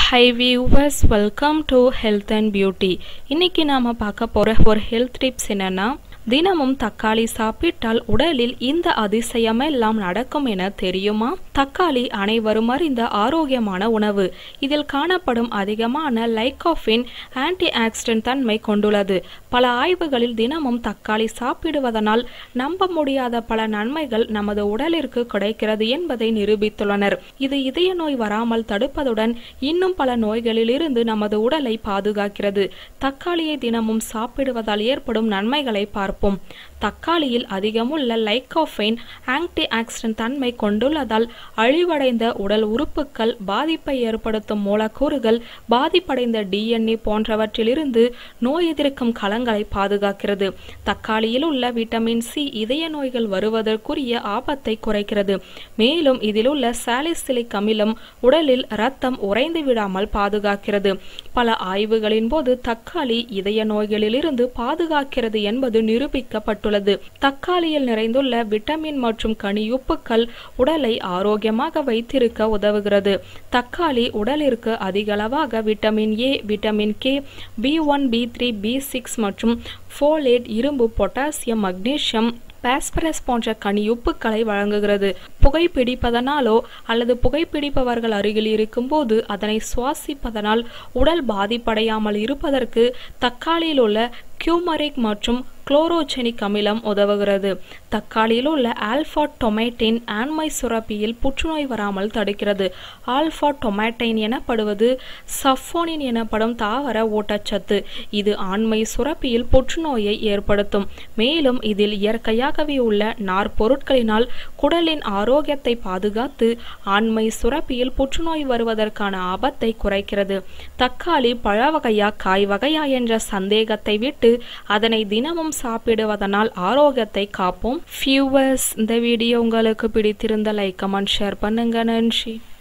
high viewers welcome to health and beauty இன்னைக்கு நாம பார்க்க போற ஒரு ஹெல்த் டிப்ஸ் என்னன்னா தினமும் தக்காளி சாப்பிட்டால் உடலில் இந்த அதிசயமெல்லாம் நடக்கும் என தெரியுமா தக்காளி அனைவரும் அறிந்த ஆரோக்கியமான உணவு இதில் காணப்படும் அதிகமான லைகோஃபின் ஆன்டி ஆக்சிடென்ட் தன்மை கொண்டுள்ளது பல ஆய்வுகளில் தினமும் தக்காளி சாப்பிடுவதனால் நம்ப முடியாத பல நன்மைகள் நமது உடலிற்கு கிடைக்கிறது என்பதை நிரூபித்துள்ளனர் இது இதய நோய் வராமல் தடுப்பதுடன் இன்னும் பல நோய்களில் இருந்து நமது உடலை பாதுகாக்கிறது தக்காளியை தினமும் சாப்பிடுவதால் ஏற்படும் நன்மைகளை பார்ப்போம் தக்காளியில் அதிகமுள்ள லைகோஃபைன் ஆன்டி ஆக்சிடென்ட் தன்மை கொண்டுள்ளதால் அழிவடைந்த உடல் உறுப்புகள் பாதிப்பை ஏற்படுத்தும் மூலக்கூறுகள் பாதிப்படைந்த டிஎன்ஏ போன்றவற்றிலிருந்து நோய் எதிர்க்கும் களங்களை பாதுகாக்கிறது தக்காளியில் உள்ள விட்டமின் சி இதய நோய்கள் வருவதற்குரிய ஆபத்தை குறைக்கிறது மேலும் இதில் உள்ள சாலிசிலிக் அமிலம் உடலில் இரத்தம் உறைந்து விடாமல் பாதுகாக்கிறது பல ஆய்வுகளின் போது தக்காளி இதய நோய்களிலிருந்து பாதுகாக்கிறது என்பது நிரூபிக்கப்பட்டுள்ளது தக்காளியில் நிறைந்துள்ள விட்டமின் மற்றும் கனியுப்புக்கள் உடலை ஆரோக்கியமாக வைத்திருக்க உதவுகிறது தக்காளி உடலிற்கு அதிகளவாக vitamin A vitamin K B one B three B six மற்றும் ஃபோலேட் இரும்பு பொட்டாசியம் மக்னீசியம் பாஸ்பரஸ் போன்ற கனியுப்புக்களை வழங்குகிறது புகைப்பிடிப்பதனாலோ அல்லது புகைப்பிடிப்பவர்கள் அருகில் இருக்கும்போது அதனை சுவாசிப்பதனால் உடல் பாதிப்படையாமல் இருப்பதற்கு தக்காளியில் உள்ள கியூமரிக் மற்றும் குளோரோஜெனிக் அமிலம் உதவுகிறது தக்காளியில் உள்ள ஆல்ஃபா டொமேட்டின் ஆண்மை சுரப்பியில் புற்றுநோய் வராமல் தடுக்கிறது ஆல்ஃபா டொமேட்டைன் எனப்படுவது சஃபோனின் எனப்படும் தாவர ஊட்டச்சத்து இது ஆண்மை சுரப்பியில் புற்றுநோயை ஏற்படுத்தும் மேலும் இதில் இயற்கையாகவே உள்ள நார்பொருட்களினால் குடலின் ஆரோக்கியத்தை பாதுகாத்து ஆண்மை சுரப்பியில் புற்றுநோய் வருவதற்கான ஆபத்தை குறைக்கிறது தக்காளி பழ வகையா காய் வகையா என்ற சந்தேகத்தை விட்டு அதனை தினமும் சாப்பிடுவதனால் ஆரோக்கியத்தை காப்போம் ஃபியூவர்ஸ் இந்த வீடியோ உங்களுக்கு பிடித்திருந்த லைக் கமெண்ட் ஷேர் பண்ணுங்க நன்றி